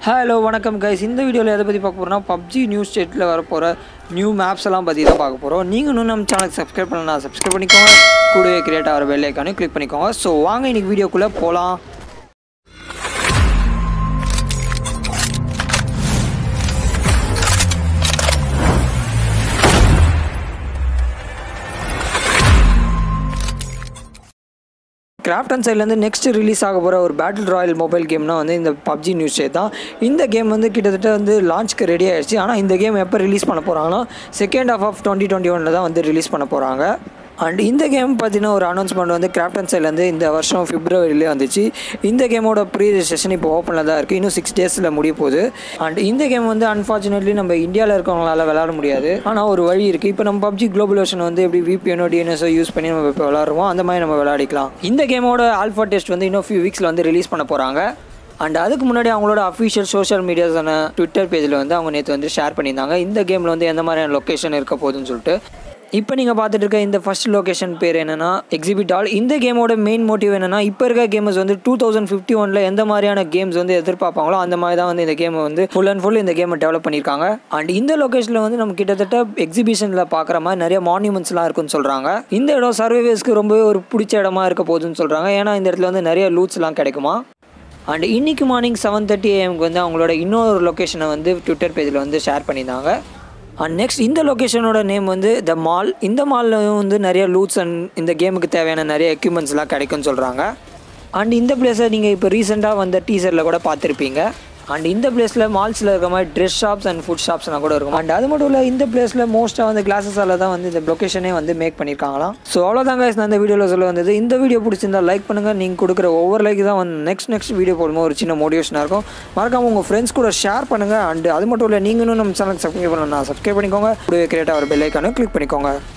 hello வணக்கம் guys இந்த வீடியோவில் எதை பற்றி பார்க்க போகிறோம்னா பப்ஜி நியூ ஸ்டேட்டில் வரப்போகிற நியூ மேப்ஸ் எல்லாம் பற்றி தான் பார்க்க போகிறோம் நீங்கள் இன்னும் நம்ம சேனலுக்கு சப்ஸ்கிரைப் பண்ணலாம் சப்ஸ்கிரைப் பண்ணிக்கோங்க கூடவே கிரியேட் ஆகிற பெல் ஐக்கானு கிளிக் பண்ணிக்கோங்க ஸோ வாங்க இன்னைக்கு வீடியோக்குள்ளே போகலாம் கிராஃப்ட் அண்ட் சைட்லேருந்து நெக்ஸ்ட் ரிலீஸ் ஆக போகிற ஒரு பேட்டில் ராயல் மொபைல் கேம்னா வந்து இந்த பப்ஜி நியூஸ் தான் இந்த கேம் வந்து கிட்டத்தட்ட வந்து லான்ச்க்கு ரெடி ஆயிடுச்சு ஆனால் இந்த கேம் எப்போ ரிலீஸ் பண்ண போகிறாங்கன்னா second half of twenty twenty ஒனில் தான் வந்து ரிலீஸ் பண்ண போகிறாங்க அண்ட் இந்த கேம் பார்த்தீங்கன்னா ஒரு அனௌன்ஸ்மெண்ட் வந்து கிராஃப்ட் அண்ட் சைட்லேருந்து இந்த வருஷம் பிப்ரவரியிலே வந்துச்சு இந்த கேமோட ப்ரீ ரெஜிஸ்ட்ரேஷன் இப்போ ஓப்பனில் தான் இருக்குது இன்னும் சிக்ஸ் டேஸில் முடிய போகுது அண்ட் இந்த கேம் வந்து அன்ஃபார்ச்சுனேட்லி நம்ம இந்தியாவில் இருக்கவங்களால விளாட முடியாது ஆனால் ஒரு வழி இருக்குது இப்போ நம்ம பப்ஜி குளோபல் வெர்ஷன் வந்து எப்படி விபிஎனோ டிஎன்எஸோ யூஸ் பண்ணி நம்ம இப்போ விளாட்றோமோ அந்த மாதிரி நம்ம விளையாடிக்கலாம் இந்த கேமோட ஆல்ஃபா டெஸ்ட் வந்து இன்னும் ஃபியூ வீக்ஸில் வந்து ரிலீஸ் பண்ண போகிறாங்க அண்ட் அதுக்கு முன்னாடி அவங்களோட அஃபிஷியல் சோஷியல் மீடியாஸான ட்விட்டர் பேஜில் வந்து அவங்க நேற்று வந்து ஷேர் பண்ணியிருந்தாங்க இந்த கேமில் வந்து எந்த மாதிரியான லொக்கேஷன் இருக்க போகுதுன்னு சொல்லிட்டு இப்போ நீங்கள் பார்த்துட்டு இருக்க இந்த ஃபர்ஸ்ட் லொக்கேஷன் பேர் என்னென்னா எக்ஸிபிட் ஆல் இந்த கேமோட மெயின் மோட்டிவ் என்னென்னா இப்போ இருக்க கேமர்ஸ் வந்து டூ தௌசண்ட் ஃபிஃப்டி ஒனில் எந்த மாதிரியான கேம்ஸ் வந்து எதிர்பார்ப்பாங்களோ அந்த மாதிரி தான் வந்து இந்த கேமை வந்து ஃபுல் அண்ட் ஃபுல் இந்த கேமை டெவலப் பண்ணியிருக்காங்க அண்ட் இந்த லொக்கேஷனில் வந்து நம்ம கிட்டத்தட்ட எக்ஸிபிஷனில் பார்க்குற மாதிரி நிறைய மான்யூமெண்ட்ஸ்லாம் இருக்குன்னு சொல்கிறாங்க இந்த இடம் சர்வைவேஸ்க்கு ரொம்பவே ஒரு பிடிச்ச இடமா இருக்க போகுதுன்னு சொல்கிறாங்க ஏன்னா இந்த இடத்துல வந்து நிறைய லூட்ஸ்லாம் கிடைக்குமா அண்ட் இன்னைக்கு மார்னிங் செவன் தேர்ட்டி ஏஎம்க்கு வந்து அவங்களோட இன்னொரு லொக்கேஷனை வந்து ட்விட்டர் பேஜில் வந்து ஷேர் பண்ணியிருந்தாங்க அண்ட் நெக்ஸ்ட் இந்த லொக்கேஷனோட நேம் வந்து த மால் இந்த மால்லையும் வந்து நிறைய லூட்ஸ் அண்ட் இந்த கேமுக்கு தேவையான நிறைய எக்யூப்மெண்ட்ஸ்லாம் கிடைக்கும்னு சொல்கிறாங்க அண்ட் இந்த பிளேஸை நீங்கள் இப்போ ரீசெண்டாக வந்த டீசரில் கூட பார்த்துருப்பீங்க அண்ட் இந்த பிளேஸில் மால்ஸில் இருக்க மாதிரி ட்ரெஸ் ஷாப்ஸ் அண்ட் ஃபுட் ஷாப்ஸ்லாம் கூட இருக்கும் அண்ட் அது மட்டும் இல்லை இந்த பிளேஸில் மோஸ்ட்டாக வந்து கிளாஸஸால் தான் வந்து இந்த லொக்கேஷனே வந்து மேக் பண்ணியிருக்காங்களாம் ஸோ அவ்வளோதான் guys நான் இந்த வீடியோவில் சொல்ல வந்தது இந்த வீடியோ பிடிச்சிருந்தா லைக் பண்ணுங்கள் நீங்கள் கொடுக்குற ஒவ்வொரு லைக் தான் வந்து நெக்ஸ்ட் நெக்ஸ்ட் வீடியோ போடும்போது ஒரு சின்ன மோட்டிவேஷனாக இருக்கும் மறக்காம உங்கள் ஃப்ரெண்ட்ஸ் கூட ஷேர் பண்ணுங்கள் அண்ட் அது மட்டும் இல்லை நீங்களும் நம்ம சேனலுக்கு சப்ஸ்கிரைப் பண்ணலாம் சப்ஸ்கிரைப் பண்ணிக்கோங்க கூடவே கிரியேட்டாக ஒரு பெல் ஐக்கானும் கிளிக் பண்ணிக்கோங்க